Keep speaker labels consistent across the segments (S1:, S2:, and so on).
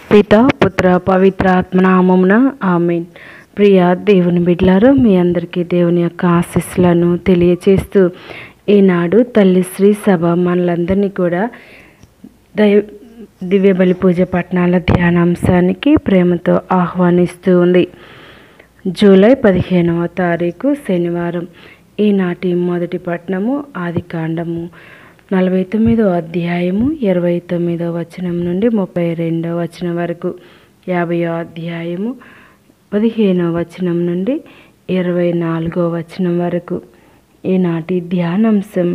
S1: పిత పుత్ర పవిత్ర ఆత్మనామమున ఆమెన్ ప్రియ దేవుని బిడ్లారు మీ అందరికీ దేవుని యొక్క ఆశీస్సులను తెలియచేస్తూ ఈనాడు తల్లి శ్రీ సభ మనలందరినీ కూడా దైవ దివ్య బలి పూజ పట్టణాల ధ్యానాంశానికి ప్రేమతో ఆహ్వానిస్తూ ఉంది జూలై పదిహేనవ తారీఖు శనివారం ఈనాటి మొదటి పట్టణము ఆది కాండము నలభై తొమ్మిదో అధ్యాయము ఇరవై తొమ్మిదో వచనం నుండి ముప్పై రెండో వచనం వరకు యాభైో అధ్యాయము పదిహేనో వచనం నుండి ఇరవై నాలుగో వచనం వరకు ఈనాటి ధ్యానాంశం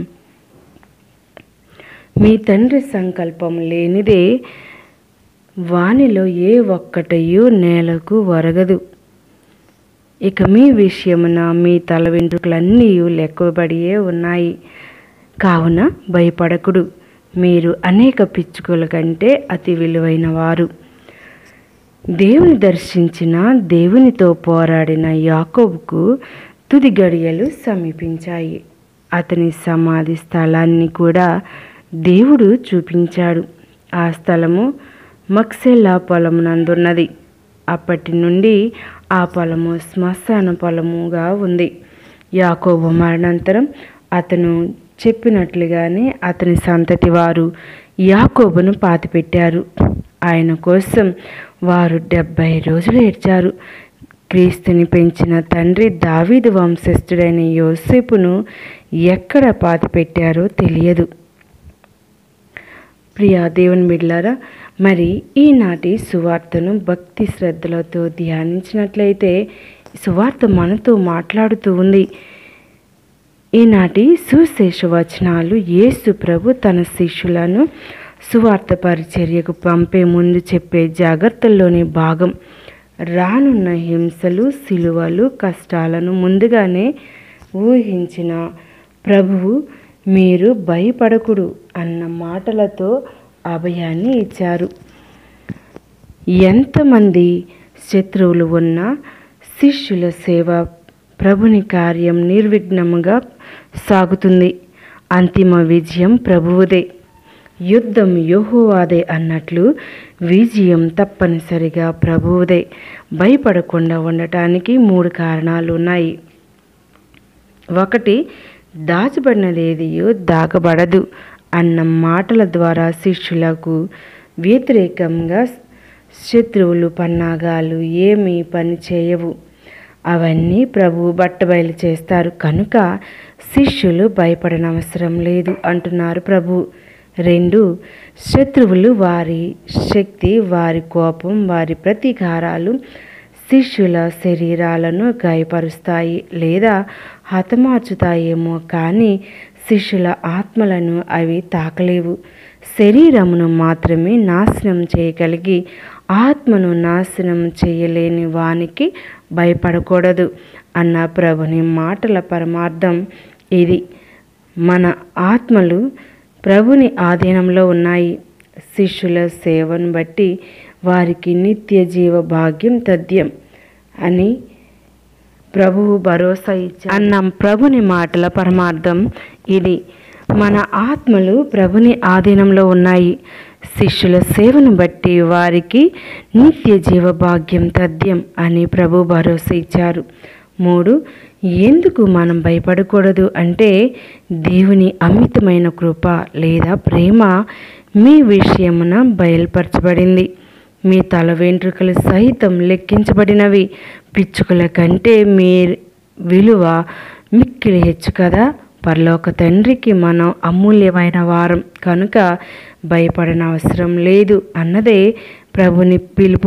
S1: మీ తండ్రి సంకల్పం లేనిదే వానిలో ఏ ఒక్కటయు నేలకు వరగదు ఇక మీ విషయమున మీ తల వెంట్రుకలన్నీ లెక్కబడియే ఉన్నాయి కావున భయపడకుడు మీరు అనేక పిచ్చుకల కంటే అతి విలువైన వారు దేవుని దర్శించిన దేవునితో పోరాడిన యాకోబుకు తుది గడియలు సమీపించాయి అతని సమాధి స్థలాన్ని కూడా దేవుడు చూపించాడు ఆ స్థలము మక్సెల్లా పొలమునందున్నది అప్పటి నుండి ఆ పొలము శ్మశాన పొలముగా ఉంది యాకోబు మరణాంతరం అతను చెప్పినట్లుగానే అతని సంతతి వారు యాకోబును పాతిపెట్టారు ఆయన కోసం వారు డెబ్భై రోజులు ఏడ్చారు క్రీస్తుని పెంచిన తండ్రి దావీదు వంశస్థుడైన యోసేపును ఎక్కడ పాతిపెట్టారో తెలియదు ప్రియా దేవుని బిడ్లారా మరి ఈనాటి సువార్తను భక్తి శ్రద్ధలతో ధ్యానించినట్లయితే సువార్త మనతో మాట్లాడుతూ ఉంది ఈనాటి సుశేష వచనాలు యేసు ప్రభు తన శిష్యులను సువార్త పరిచర్యకు పంపే ముందు చెప్పే జాగ్రత్తల్లోని భాగం రానున్న హింసలు సిలువలు కష్టాలను ముందుగానే ఊహించిన ప్రభువు మీరు భయపడకుడు అన్న మాటలతో అభయాన్ని ఇచ్చారు ఎంతమంది శత్రువులు ఉన్నా శిష్యుల సేవ ప్రభుని కార్యం నిర్విఘ్నముగా సాగుతుంది అంతిమ విజయం ప్రభువుదే యుద్ధం యోహోవాదే అన్నట్లు విజయం తప్పనిసరిగా ప్రభువుదే భయపడకుండా ఉండటానికి మూడు కారణాలు ఉన్నాయి ఒకటి దాచబడినదేదియో దాగబడదు అన్న మాటల ద్వారా శిష్యులకు వ్యతిరేకంగా శత్రువులు పన్నాగాలు ఏమీ పని చేయవు అవన్నీ ప్రభు బట్టబయలు చేస్తారు కనుక శిష్యులు భయపడనవసరం లేదు అంటున్నారు ప్రభు రెండు శత్రువులు వారి శక్తి వారి కోపం వారి ప్రతీకారాలు శిష్యుల శరీరాలను గాయపరుస్తాయి లేదా హతమార్చుతాయేమో కానీ శిష్యుల ఆత్మలను అవి తాకలేవు శరీరమును మాత్రమే నాశనం చేయగలిగి ఆత్మను నాశనం చేయలేని వానికి భయపడకూడదు అన్న ప్రభుని మాటల పరమార్థం ఇది మన ఆత్మలు ప్రభుని ఆధీనంలో ఉన్నాయి శిష్యుల సేవను బట్టి వారికి నిత్య జీవ భాగ్యం తథ్యం అని ప్రభువు భరోసా ఇచ్చి అన్న ప్రభుని మాటల పరమార్థం ఇది మన ఆత్మలు ప్రభుని ఆధీనంలో ఉన్నాయి శిష్యుల సేవను బట్టి వారికి నిత్య జీవ భాగ్యం తథ్యం అని ప్రభు భరోసా ఇచ్చారు మూడు ఎందుకు మనం భయపడకూడదు అంటే దేవుని అమితమైన కృప లేదా ప్రేమ మీ విషయమున బయలుపరచబడింది మీ తల వెంట్రుకలు సహితం లెక్కించబడినవి పిచ్చుకల కంటే మీ విలువ మిక్కిలి హెచ్చు కదా పరలోక తండ్రికి మనం అమూల్యమైన వారం కనుక భయపడనవసరం లేదు అన్నదే ప్రభుని పిలుపు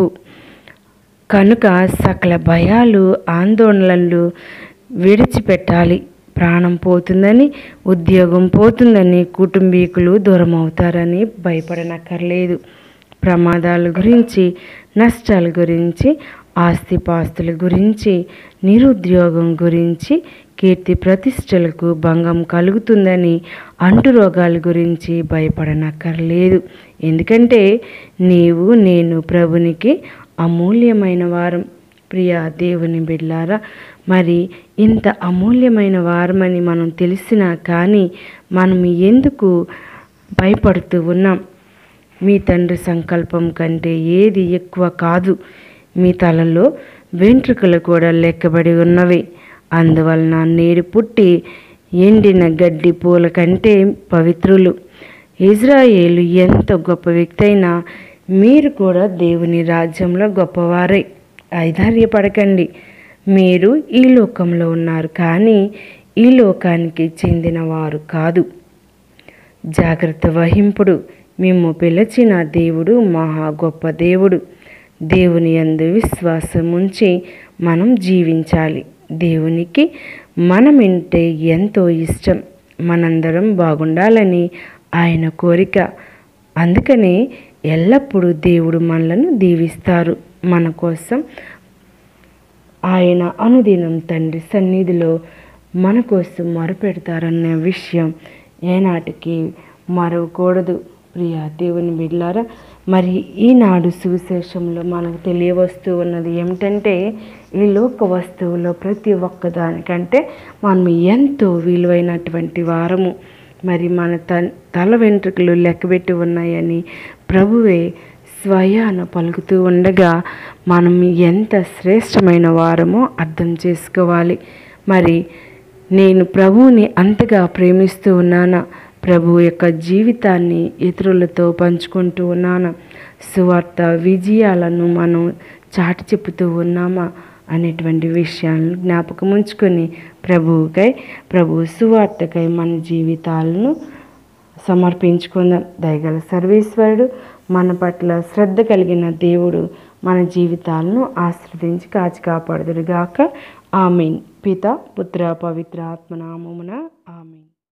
S1: కనుక సకల భయాలు ఆందోళనలు విడిచిపెట్టాలి ప్రాణం పోతుందని ఉద్యోగం పోతుందని కుటుంబీకులు దూరం అవుతారని భయపడనక్కర్లేదు ప్రమాదాల గురించి నష్టాల గురించి ఆస్తిపాస్తుల గురించి నిరుద్యోగం గురించి కీర్తి ప్రతిష్టలకు భంగం కలుగుతుందని అంటు రోగాల గురించి భయపడనక్కర్లేదు ఎందుకంటే నీవు నేను ప్రభునికి అమూల్యమైన వారం ప్రియ దేవుని బిడ్లారా మరి ఇంత అమూల్యమైన వారమని మనం తెలిసినా కానీ మనం ఎందుకు భయపడుతూ ఉన్నాం మీ తండ్రి సంకల్పం కంటే ఏది ఎక్కువ కాదు మీ తలలో వెంట్రుకలు కూడా లెక్కబడి ఉన్నవి అందువలన నేడు పుట్టి ఎండిన గడ్డి పూల కంటే పవిత్రులు ఇజ్రాయేలు ఎంత గొప్ప వ్యక్తి అయినా మీరు కూడా దేవుని రాజ్యంలో గొప్పవారే ఐదార్యపడకండి మీరు ఈ లోకంలో ఉన్నారు కానీ ఈ లోకానికి చెందిన వారు కాదు జాగ్రత్త వహింపుడు మేము పిలిచిన దేవుడు మహా గొప్ప దేవుడు దేవుని యందు విశ్వాసం ఉంచి మనం జీవించాలి దేవునికి మనమంటే ఎంతో ఇష్టం మనందరం బాగుండాలని ఆయన కోరిక అందుకనే ఎల్లప్పుడూ దేవుడు మనలను దీవిస్తారు మన కోసం ఆయన అనుదినం తండ్రి సన్నిధిలో మన కోసం మొరపెడతారన్న విషయం ఏనాటికి మరవకూడదు ప్రియ దేవుని బిడ్లారా మరి ఈనాడు సువిశేషంలో మనకు తెలియవస్తూ ఉన్నది ఏమిటంటే ఈ లోక వస్తువులో ప్రతి ఒక్క దానికంటే మనం ఎంతో విలువైనటువంటి వారము మరి మన త తల వెంట్రుకలు లెక్కబెట్టి ఉన్నాయని ప్రభువే స్వయాన పలుకుతూ ఉండగా మనం ఎంత శ్రేష్టమైన వారమో అర్థం చేసుకోవాలి మరి నేను ప్రభువుని అంతగా ప్రేమిస్తూ ఉన్నానా ప్రభు యొక్క జీవితాన్ని ఇతరులతో పంచుకుంటూ ఉన్నానా సువార్త విజయాలను మనం చాటి చెప్పుతూ ఉన్నామా అనేటువంటి విషయాలను జ్ఞాపకం ఉంచుకొని ప్రభువుకై ప్రభు సువార్తకై మన జీవితాలను సమర్పించుకుందాం దయగల సర్వేశ్వరుడు మన పట్ల శ్రద్ధ కలిగిన దేవుడు మన జీవితాలను ఆశ్రదించి కాచి కాపాడుదురుగాక ఆమెన్ పిత పుత్ర పవిత్ర ఆత్మనామమున ఆమెన్